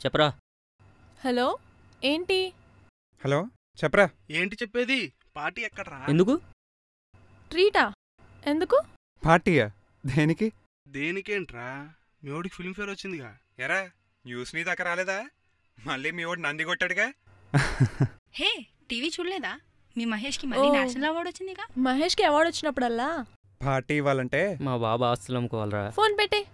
చెప్పరా హలో ఏంటి హలో చెప్పరా ఏంటి చెప్పేది పార్టీ ఎక్కడ్రా ఎందుకు ట్రీటా ఎందుకు పార్టీయా దేనికి దేనికేంట్రా మీ వాడికి ఫిల్మ్ఫేర్ వచ్చిందిగా ఎరా న్యూస్ నీ దాకా రాలేదా మళ్ళీ మీ వాడు నంది కొట్టాడుగా హే టీవీ చూడలేదా మీ మహేష్కి మళ్ళీ ఓ. నేషనల్ అవార్డు వచ్చిందిగా మహేష్కి అవార్డు వచ్చినప్పుడల్లా పార్టీ ఇవ్వాలంటే మా బాబా ఆస్తులు అమ్ముకోవాలరా ఫోన్ పెట్టే